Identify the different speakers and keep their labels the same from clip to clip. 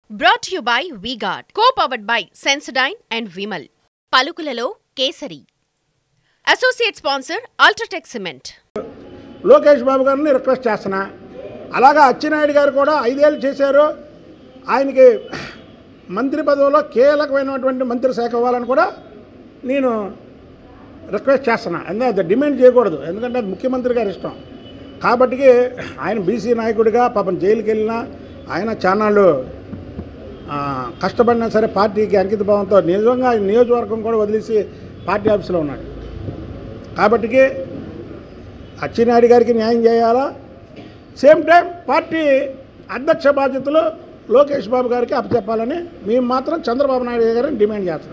Speaker 1: brought you by V Guard co powered by Sensodyne and Vimal పలుకులలో Kesari associate sponsor UltraTech cement
Speaker 2: Lokesh Babu గారిని request చేస్తున్నా అలాగా అచ్చెన్నాయుడు గారు కూడా ఐదేళ్ళు చేశారు ఆయనకి మంత్రి పదవిలో కీలకమైనటువంటి మంత్రి శాఖ ఇవ్వాలని కూడా నేను రిక్వెస్ట్ చేస్తున్నా ఎందుకంటే అది డిమాండ్ చేయకూడదు ఎందుకంటే అది ముఖ్యమంత్రి గారి ఇష్టం కాబట్టి ఆయన బీసీ నాయకుడిగా పాపం జైలుకి వెళ్ళినా ఆయన చానాళ్ళు ఆ, కష్టపడినా సరే పార్టీకి అంకిత భావంతో నిజంగా ఆయన నియోజకవర్గం కూడా వదిలేసి పార్టీ ఆఫీసులో ఉన్నాడు కాబట్టికి అచ్చెన్నాయుడు గారికి న్యాయం చేయాలా సేమ్ టైం పార్టీ అధ్యక్ష బాధ్యతలు లోకేష్ బాబు గారికి అప్పచెప్పాలని మేము మాత్రం చంద్రబాబు నాయుడు గారిని డిమాండ్ చేస్తున్నాం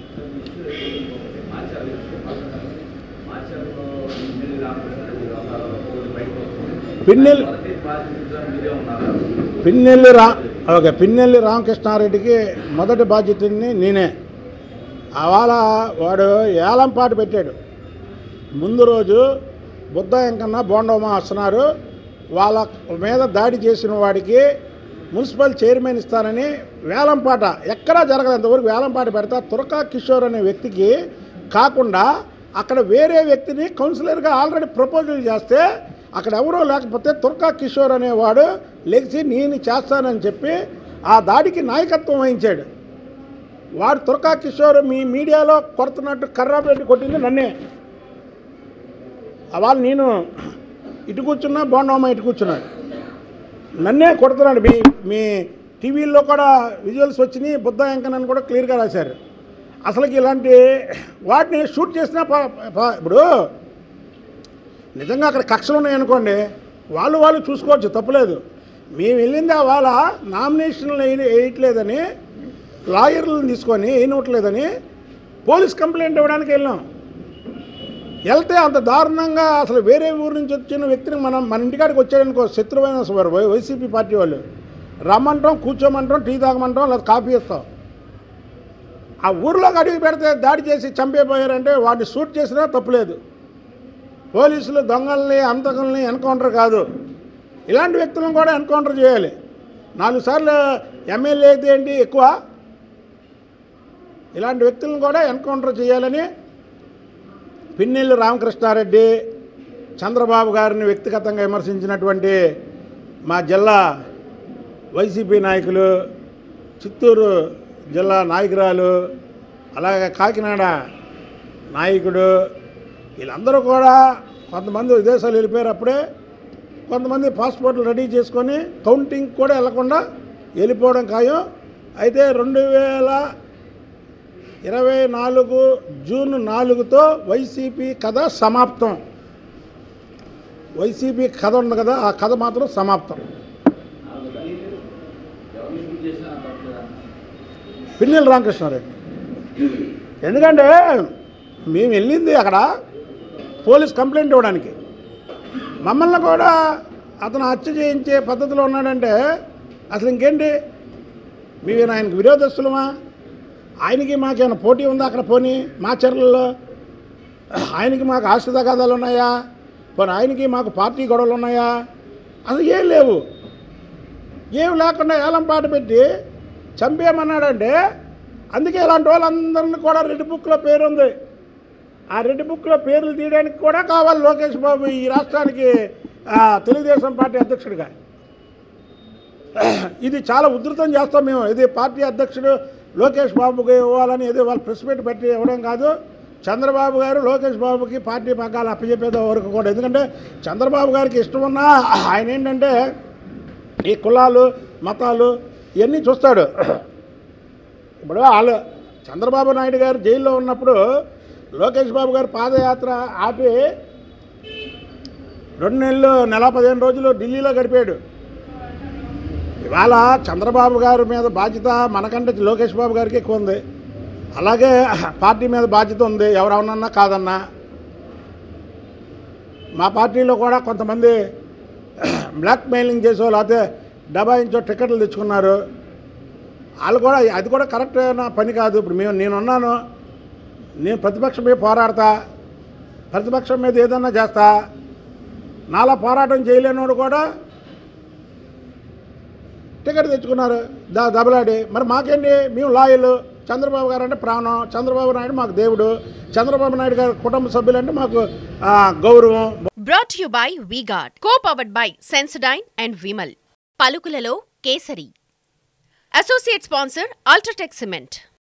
Speaker 2: పిన్నెల్లి పిన్నెల్లి రా ఓకే పిన్నెల్లి రామకృష్ణారెడ్డికి మొదటి బాధ్యతని నేనే అవాళ వాడు ఏలంపాటు పెట్టాడు ముందు రోజు బుద్ధ ఎంకన్నా బోండమ్మ వస్తున్నారు వాళ్ళ మీద దాడి చేసిన వాడికి మున్సిపల్ చైర్మన్ ఇస్తానని వేలంపాట ఎక్కడా జరగదు ఇంతవరకు వేలంపాట పెడతా తురకా కిషోర్ అనే వ్యక్తికి కాకుండా అక్కడ వేరే వ్యక్తిని కౌన్సిలర్గా ఆల్రెడీ ప్రపోజల్ చేస్తే అక్కడ ఎవరో లేకపోతే తుర్కా కిషోర్ అనేవాడు లెగిసి నేను చేస్తానని చెప్పి ఆ దాడికి నాయకత్వం వహించాడు వాడు తుర్కా కిషోర్ మీ మీడియాలో కొడుతున్నట్టు కర్రా పెట్టి కొట్టింది నన్నే అవాళ నేను ఇటు కూర్చున్నా బోండమ్మ ఇటు కూర్చున్నాడు నన్నే కొడుతున్నాడు మీ మీ టీవీల్లో కూడా విజువల్స్ వచ్చినాయి బుద్ధ వెంకన్నని కూడా క్లియర్గా రాశారు అసలుకి ఇలాంటి వాటిని షూట్ చేసినా ప- ప- ఇప్పుడు నిజంగా అక్కడ కక్షలు ఉన్నాయనుకోండి వాళ్ళు వాళ్ళు చూసుకోవచ్చు తప్పులేదు మేము వెళ్ళింది ఆ వాళ్ళ నామినేషన్లు వేయ- వేయట్లేదని లాయర్లను తీసుకొని వేయనట్లేదని పోలీస్ కంప్లైంట్ ఇవ్వడానికి వెళ్ళాం వెళ్తే అంత దారుణంగా అసలు వేరే ఊరు నుంచి వచ్చిన వ్యక్తిని మనం మన ఇంటికాడికి వచ్చాడనుకో శత్రువైన వారు వై- వైసీపీ పార్టీ వాళ్ళు రమ్మంటాం కూర్చోమంటాం టీ తాగమంటాం లేదా కాఫీ ఇస్తాం ఆ ఊర్లోకి అడిగి పెడితే దాడి చేసి చంపేపోయారంటే వాడిని షూట్ చేసినా తప్పులేదు పోలీసులు దొంగల్ని అంతకుల్ని ఎన్కౌంటర్ కాదు ఇలాంటి వ్యక్తులను కూడా ఎన్కౌంటర్ చేయాలి నాలుగు సార్లు ఎమ్మెల్యే అయితే ఏంటి ఎక్కువ ఇలాంటి వ్యక్తులను కూడా ఎన్కౌంటర్ చేయాలని పిన్నెల్లి రామకృష్ణారెడ్డి చంద్రబాబు గారిని వ్యక్తిగతంగా విమర్శించినటువంటి మా జిల్లా వైసీపీ నాయకులు చిత్తూరు జిల్లా నాయకురాలు అలాగే కాకినాడ నాయకుడు వీళ్ళందరూ కూడా కొంతమంది విదేశాలు వెళ్ళిపోయారు అప్పుడే కొంతమంది పాస్పోర్ట్లు రెడీ చేసుకొని కౌంటింగ్ కూడా వెళ్లకుండా వెళ్ళిపోవడం ఖాయం అయితే రెండు వేల ఇరవై నాలుగు జూన్ నాలుగుతో వైసీపీ కథ సమాప్తం వైసీపీ కథ ఉంది కదా ఆ కథ మాత్రం సమాప్తం పిన్నెల రామకృష్ణారెడ్డి ఎందుకంటే మేము వెళ్ళింది అక్కడ పోలీస్ కంప్లైంట్ ఇవ్వడానికి మమ్మల్ని కూడా అతను హత్య చేయించే పద్ధతిలో ఉన్నాడంటే అసలు ఇంకేంటి మేము ఆయనకు విరోధస్తులమా ఆయనకి మాకేమైనా పోటీ ఉందా అక్కడ పోనీ మా చర్యల్లో ఆయనకి మాకు ఆశ్రిత కథలు ఉన్నాయా పోనీ ఆయనకి మాకు పార్టీ గొడవలు ఉన్నాయా అసలు ఏం లేవు ఏం లేకుండా ఏలం పాట పెట్టి చంపేయమన్నాడంటే అందుకే ఇలాంటి వాళ్ళందరినీ కూడా రెడ్ బుక్లో పేరు ఉంది ఆ రెడ్ బుక్లో పేర్లు తీయడానికి కూడా కావాలి లోకేష్ బాబు ఈ రాష్ట్రానికి ఆ, తెలుగుదేశం పార్టీ అధ్యక్షుడిగా ఇది చాలా ఉధృతం చేస్తాం మేము ఇది పార్టీ అధ్యక్షుడు లోకేష్ బాబుకి ఇవ్వాలని ఏదో వాళ్ళు ప్రెస్ మీట్ పెట్టి ఇవ్వడం కాదు చంద్రబాబు గారు లోకేష్ బాబుకి పార్టీ పగ్గాలు అప్పచెప్పేదో వరకు కూడా ఎందుకంటే చంద్రబాబు గారికి ఇష్టం ఉన్నా ఆయన ఏంటంటే ఈ కులాలు మతాలు ఇవన్నీ చూస్తాడు ఇప్పుడు వాళ్ళు చంద్రబాబు నాయుడు గారు జైల్లో ఉన్నప్పుడు లోకేష్ బాబు గారు పాదయాత్ర ఆపి రెండు నెలలు నెల పదిహేను రోజులు ఢిల్లీలో గడిపాడు ఇవాళ చంద్రబాబు గారి మీద బాధ్యత మనకంటే లోకేష్ బాబు గారికి ఎక్కువ ఉంది అలాగే పార్టీ మీద బాధ్యత ఉంది ఎవరన్నా కాదన్నా మా పార్టీలో కూడా కొంతమంది బ్లాక్ మెయిలింగ్ చేసో లేకపోతే డబాయించో టికెట్లు తెచ్చుకున్నారు వాళ్ళు కూడా అది కూడా కరెక్ట్ అయిన పని కాదు ఇప్పుడు మేము నేనున్నాను నేను ప్రతిపక్షం మీద పోరాడతా ప్రతిపక్షం మీద ఏదన్నా చేస్తా నాలా పోరాటం చేయలేనోడు కూడా టికెట్ తెచ్చుకున్నారు దా దబలాడి మరి మాకేంటి మేము లాయర్లు చంద్రబాబు గారు అంటే ప్రాణం చంద్రబాబు నాయుడు మాకు దేవుడు చంద్రబాబు నాయుడు గారి కుటుంబ సభ్యులంటే మాకు ఆ, గౌరవం
Speaker 1: brought you by V Guard co powered by Sensodyne and Vimal పలుకులలో Kesari associate sponsor UltraTech cement